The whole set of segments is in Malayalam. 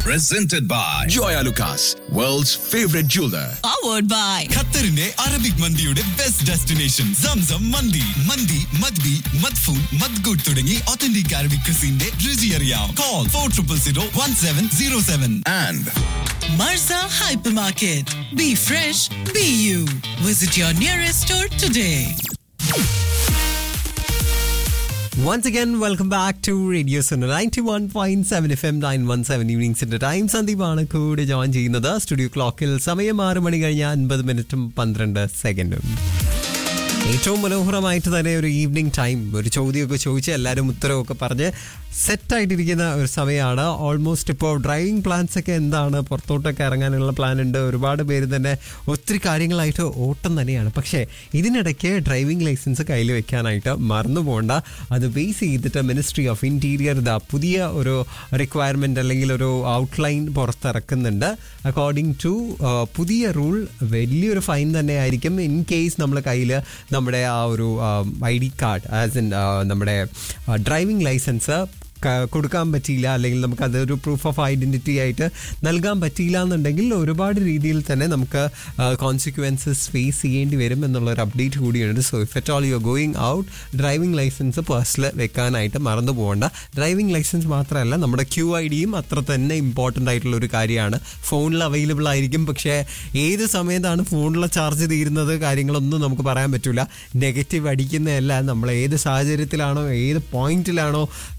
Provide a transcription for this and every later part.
presented by Joya Lucas, world's favorite jeweler. powered by ഖത്തറിന്റെ അറബിക് മന്തിയുടെ ബെസ്റ്റ് ഡെസ്റ്റിനേഷൻ സംസം മന്തി മന്തി മദ്ബി മദ്ഫൂൻ മദ്ഗൂട്ട് തുടങ്ങി ഒത്തന്റിക് അറബിക് ക്രിസിന്റെ രുചി അറിയാം call four triple zero one seven zero seven And Marza Hypermarket. Be fresh, be you. Visit your nearest store today. Once again, welcome back to Radio Center 91.7 FM 917 ഈവനിങ്സിന്റെ ടൈം സന്ദീപാണ് കൂടെ ജോയിൻ ചെയ്യുന്നത് സ്റ്റുഡിയോ ക്ലോക്കിൽ സമയം ആറ് മണി കഴിഞ്ഞ അൻപത് മിനിറ്റും പന്ത്രണ്ട് സെക്കൻഡും ഏറ്റവും മനോഹരമായിട്ട് തന്നെ ഒരു ഈവനിങ് ടൈം ഒരു ചോദ്യമൊക്കെ ചോദിച്ച് എല്ലാവരും ഉത്തരവൊക്കെ പറഞ്ഞ് സെറ്റായിട്ടിരിക്കുന്ന ഒരു സമയമാണ് ഓൾമോസ്റ്റ് ഇപ്പോൾ ഡ്രൈവിംഗ് പ്ലാൻസ് ഒക്കെ എന്താണ് പുറത്തോട്ടൊക്കെ ഇറങ്ങാനുള്ള പ്ലാൻ ഉണ്ട് ഒരുപാട് പേര് തന്നെ ഒത്തിരി കാര്യങ്ങളായിട്ട് ഓട്ടം തന്നെയാണ് പക്ഷേ ഇതിനിടയ്ക്ക് ഡ്രൈവിംഗ് ലൈസൻസ് കയ്യിൽ വെക്കാനായിട്ട് മറന്നു പോകണ്ട അത് ബേസ് ചെയ്തിട്ട് മിനിസ്ട്രി ഓഫ് ഇൻറ്റീരിയർ ഇതാ പുതിയ ഒരു റിക്വയർമെൻ്റ് അല്ലെങ്കിൽ ഒരു ഔട്ട്ലൈൻ പുറത്തിറക്കുന്നുണ്ട് അക്കോർഡിംഗ് ടു പുതിയ റൂൾ വലിയൊരു ഫൈൻ തന്നെ ആയിരിക്കും ഇൻ കേസ് നമ്മൾ കയ്യിൽ നമ്മുടെ ആ ഒരു I D card as in നമ്മുടെ ഡ്രൈവിംഗ് ലൈസൻസ് ക- കൊടുക്കാൻ പറ്റിയില്ല അല്ലെങ്കിൽ നമുക്ക് അതൊരു പ്രൂഫ് ഓഫ് ഐഡന്റിറ്റി ആയിട്ട് നൽകാൻ പറ്റിയില്ല എന്നുണ്ടെങ്കിൽ ഒരുപാട് രീതിയിൽ തന്നെ നമുക്ക് കോൺസിക്വൻസസ് ഫേസ് ചെയ്യേണ്ടി വരും എന്നുള്ള ഒരു അപ്ഡേറ്റ് കൂടിയുണ്ട് so if at all you are going out driving licence personal വെക്കാനായിട്ട് മറന്നു പോകണ്ട ഡ്രൈവിംഗ് ലൈസൻസ് മാത്രമല്ല നമ്മുടെ ക്യു ഐ ഡിയും അത്ര തന്നെ ഇമ്പോർട്ടൻ്റ് ആയിട്ടുള്ള ഒരു കാര്യമാണ് ഫോണിൽ അവൈലബിൾ ആയിരിക്കും പക്ഷേ ഏത് സമയത്താണ് ഫോണിലെ ചാർജ് തീരുന്നത് കാര്യങ്ങളൊന്നും നമുക്ക് പറയാൻ പറ്റില്ല നെഗറ്റീവ് അടിക്കുന്നതല്ല നമ്മൾ ഏത് സാഹചര്യത്തിലാണോ ഏത് പോയിന്റിലാണോ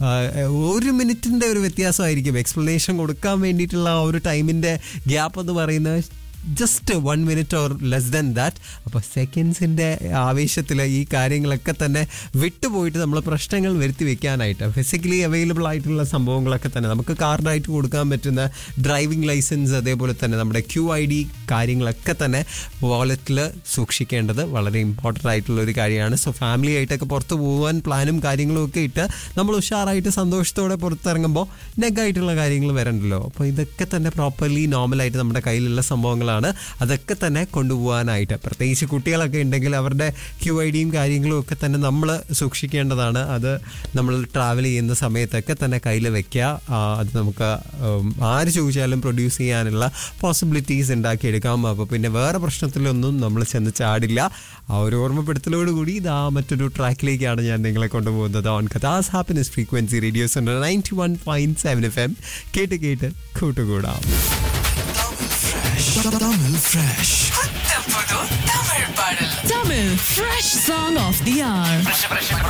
ഒരു മിനിറ്റിൻ്റെ ഒരു വ്യത്യാസമായിരിക്കും എക്സ്പ്ലനേഷൻ കൊടുക്കാൻ വേണ്ടിയിട്ടുള്ള ആ ഒരു ടൈമിൻ്റെ ഗ്യാപ്പ് എന്ന് പറയുന്നത് just one minute or less than that അപ്പോൾ സെക്കൻഡ്സിൻ്റെ ആവേശത്തിൽ ഈ കാര്യങ്ങളൊക്കെ തന്നെ വിട്ടുപോയിട്ട് നമ്മൾ പ്രശ്നങ്ങൾ വരുത്തി വെക്കാനായിട്ട് ഫിസിക്കലി അവൈലബിൾ ആയിട്ടുള്ള സംഭവങ്ങളൊക്കെ തന്നെ നമുക്ക് കാർഡായിട്ട് കൊടുക്കാൻ പറ്റുന്ന ഡ്രൈവിംഗ് ലൈസൻസ് അതേപോലെ തന്നെ നമ്മുടെ ക്യു ഐ ഡി കാര്യങ്ങളൊക്കെ തന്നെ വാലറ്റിൽ സൂക്ഷിക്കേണ്ടത് വളരെ ഇമ്പോർട്ടൻ്റ് ആയിട്ടുള്ള ഒരു കാര്യമാണ് സോ ഫാമിലി ആയിട്ടൊക്കെ പുറത്ത് പോകാൻ പ്ലാനും കാര്യങ്ങളും ഒക്കെ ഇട്ട് നമ്മൾ ഉഷാറായിട്ട് സന്തോഷത്തോടെ പുറത്തിറങ്ങുമ്പോൾ നെഗായിട്ടുള്ള കാര്യങ്ങൾ വരണ്ടല്ലോ അപ്പോൾ ഇതൊക്കെ തന്നെ പ്രോപ്പർലി നോർമലായിട്ട് നമ്മുടെ കയ്യിലുള്ള സംഭവങ്ങളാണ് അതൊക്കെ തന്നെ കൊണ്ടുപോകാനായിട്ട് പ്രത്യേകിച്ച് കുട്ടികളൊക്കെ ഉണ്ടെങ്കിൽ അവരുടെ ക്യു ഐ ഡിയും കാര്യങ്ങളും ഒക്കെ തന്നെ നമ്മൾ സൂക്ഷിക്കേണ്ടതാണ് അത് നമ്മൾ ട്രാവൽ ചെയ്യുന്ന സമയത്തൊക്കെ തന്നെ കയ്യിൽ വെക്കുക ആ, അത് നമുക്ക് ഉം, ആര് ചോദിച്ചാലും പ്രൊഡ്യൂസ് ചെയ്യാനുള്ള പോസിബിലിറ്റീസ് ഉണ്ടാക്കിയെടുക്കാം അപ്പോൾ പിന്നെ വേറെ പ്രശ്നത്തിലൊന്നും നമ്മൾ ചെന്ന് ചാടില്ല ആ ഒരു ഓർമ്മപ്പെടുത്തലോടുകൂടി ഇതാ മറ്റൊരു ട്രാക്കിലേക്കാണ് ഞാൻ നിങ്ങളെ കൊണ്ടുപോകുന്നത് ഓൺ കഥാസ് happiness frequency radios ninety one point seven F M കേട്ട് കേട്ട് കൂട്ടുകൂടാം Tamil fresh Tamil Fresh Song of the Hour.